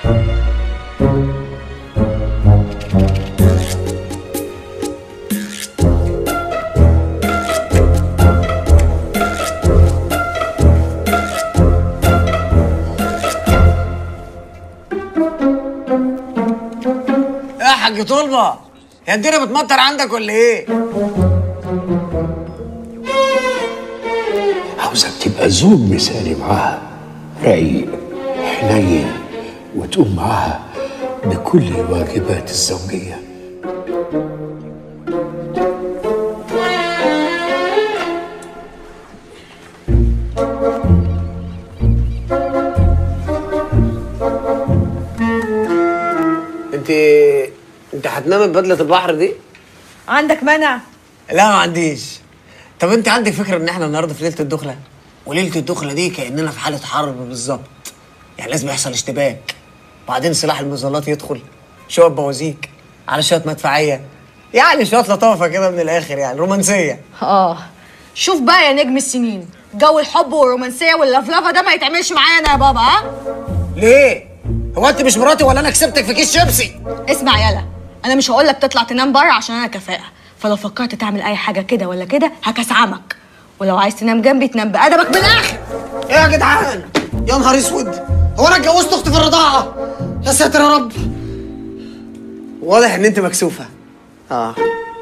يا حاج طلبه يا الدنيا بتمطر عندك ولا ايه؟ عاوزك تبقى زوج مثالي معاها رايق حنين وتقوم معاها بكل الواجبات الزوجية انت انت هتنامي ببدله البحر دي؟ عندك منع لا ما عنديش طب انت عندك فكره ان احنا النهارده في ليله الدخله وليله الدخله دي كاننا في حاله حرب بالظبط يعني لازم يحصل اشتباك بعدين سلاح المظلات يدخل شويه بوازيك على شويه مدفعيه يعني شويه لطافه كده من الاخر يعني رومانسيه اه شوف بقى يا نجم السنين جو الحب والرومانسيه واللفلفه ده ما يتعملش معايا انا يا بابا ها ليه هو انت مش مراتي ولا انا كسبتك في كيس شيبسي اسمع يلا انا مش هقول لك تطلع تنام بره عشان انا كفاءه فلو فكرت تعمل اي حاجه كده ولا كده هكسعمك ولو عايز تنام جنبي تنام بادبك من الاخر ايه يا جدعان يا نهار اسود هو انا اتجوزت اختي في الرضاعه يا ساتر يا رب واضح ان انت مكسوفه اه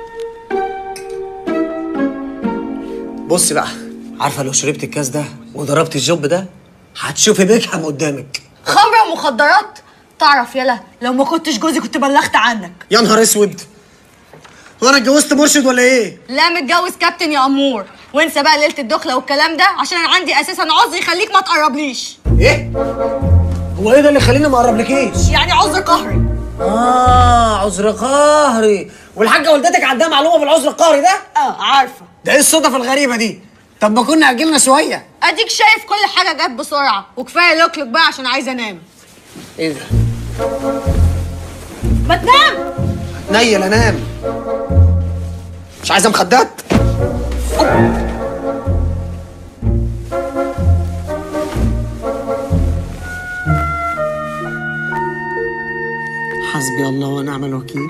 بصي بقى عارفه لو شربت الكاس ده وضربت الجوب ده هتشوفي بيكهام قدامك خمره ومخدرات تعرف يلا لو ما كنتش جوزي كنت بلغت عنك يا نهار اسود هو انا اتجوزت مرشد ولا ايه لا متجوز كابتن يا امور وانسى بقى ليله الدخله والكلام ده عشان انا عندي اساسا عذر يخليك ما تقربليش ايه هو ايه ده اللي يخليني ما اقربلكيش يعني عذر قهري اه عذر قهري والحاجه والدتك عندها معلومه بالعذر القهري ده اه عارفه ده ايه الصدف الغريبه دي طب ما كنا اجلنا شويه اديك شايف كل حاجه جت بسرعه وكفايه لوكلوك بقى عشان عايزه انام ايه ده ما تنام نيل انام مش عايزه مخدات حسبي الله ونعم الوكيل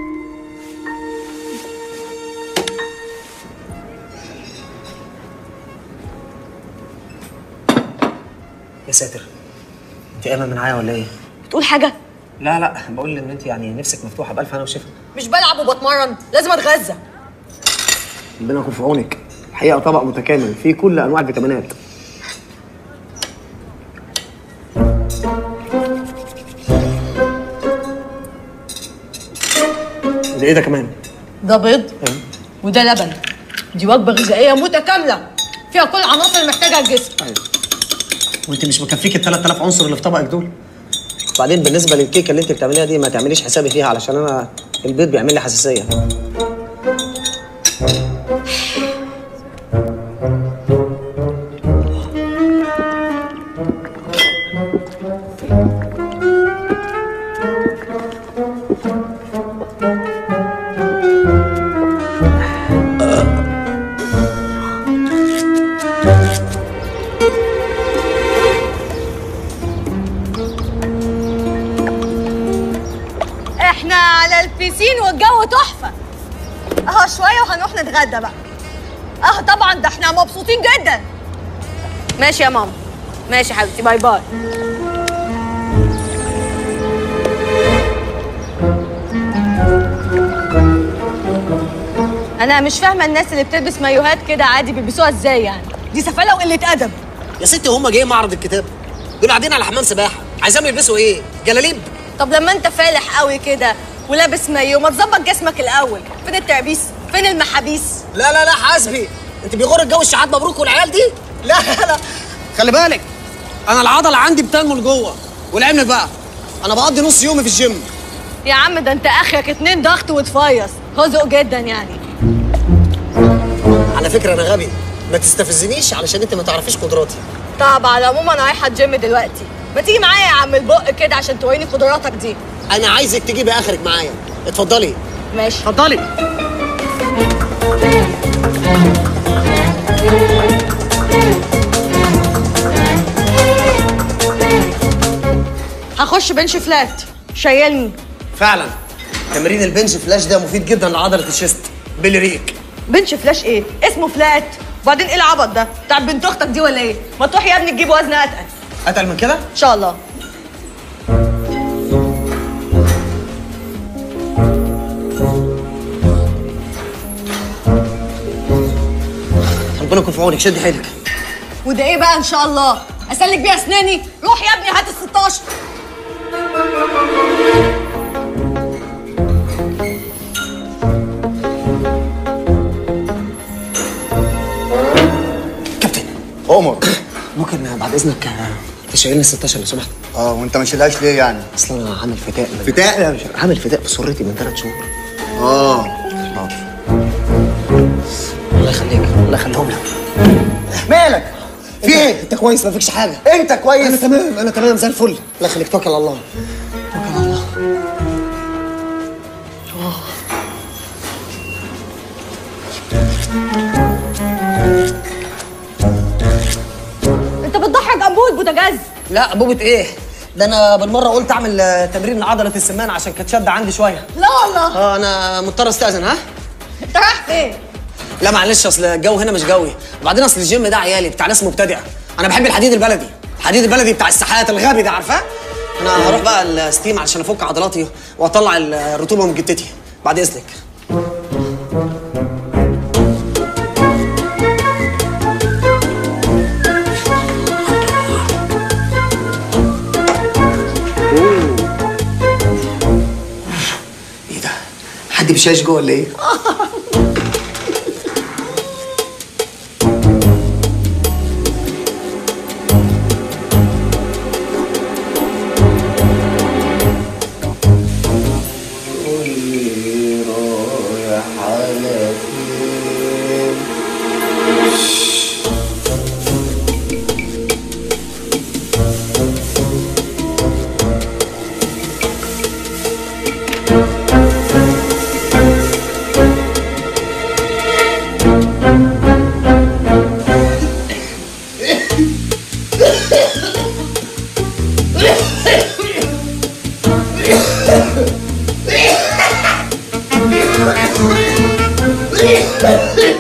يا ساتر انت قايمه من معايا ولا ايه؟ بتقول حاجه لا لا بقول ان انت يعني نفسك مفتوحه بالف انا وشفا مش بلعب وبتمرن لازم اتغذى ربنا يكون في عونك الحقيقه طبق متكامل فيه كل انواع الفيتامينات ده ايه ده كمان ده بيض وده لبن دي وجبه غذائيه متكامله فيها كل العناصر اللي محتاجها الجسم وانت مش مكفيك ال 3000 عنصر اللي في طبقك دول بعدين بالنسبه للكيكه اللي انت بتعمليها دي ما تعمليش حسابي فيها علشان انا البيض بيعمل لي حساسيه احنا على البيسين والجو تحفه اهو شويه وهنروح نتغدى بقى اه طبعا ده احنا مبسوطين جدا ماشي يا ماما ماشي يا حبيبتي باي باي انا مش فاهمه الناس اللي بتلبس مايوهات كده عادي بيلبسوها ازاي يعني دي سفاله وقله ادب يا ستي هم جايين معرض الكتاب دول قاعدين على حمام سباحه عايزاهم يلبسوا ايه جلاليب طب لما انت فالح قوي كده ولابس مايو ما تظبط جسمك الاول فين التعبيس فين المحابيس لا لا لا حاسبي انت بيغر الجو الشحات مبروك والعيال دي لا لا خلي بالك انا العضله عندي بتنمو لجوه والعلم بقى انا بقضي نص يومي في الجيم يا عم ده انت اخرك اتنين ضغط وتفيص هزق جدا يعني على فكره انا غبي ما تستفزنيش علشان انت ما تعرفيش قدراتي طب على العموم انا رايحه الجيم دلوقتي ما تيجي معايا يا عم البق كده عشان توريني قدراتك دي انا عايزك تجيبي اخرك معايا اتفضلي ماشي اتفضلي هخش خش بنش فلات شيلني فعلا تمرين البنج فلاش ده مفيد جدا لعضله الشيست بالريق بنش فلاش ايه اسمه فلات وبعدين ايه العبط ده بتاع بنت اختك دي ولا ايه ما تروح يا ابني تجيب وزن اتقل اتقل من كده ان شاء الله ربنا يكون في عونك شد حيلك وده ايه بقى ان شاء الله اسلك بيها اسناني روح يا ابني هات ال 16 كابتن عمر ممكن بعد اذنك آه، تشيلني ال 16 لو سمحت اه وانت ما شيلهاش ليه يعني اصل انا عامل فتاء من- فتاء؟ لا مش عامل فتاء بسرتي من ثلاث شهور اه حاضر الله يخليك الله يخليهم لك مالك في ايه انت كويس ما فيكش حاجه انت كويس انا تمام انا تمام زي الفل الله يخليك توكل على الله توكل على الله انت بتضحك انبوبه بوتاجاز لا بوبة ايه ده انا بالمره قلت اعمل آه، تمرين لعضله السمانه عشان كانت شاده عندي شويه لا والله اه انا مضطر استاذن ها انت رايح فين لا معلش اصل الجو هنا مش جوي وبعدين اصل الجيم ده عيالي بتاع ناس مبتدئه انا بحب الحديد البلدي الحديد البلدي بتاع الساحات الغبي ده عارفاه انا هروح بقى الستيم علشان افك عضلاتي واطلع الرطوبه من جتتي بعد اذنك ايه ده حد بيشاش جوه ولا ايه Yeah.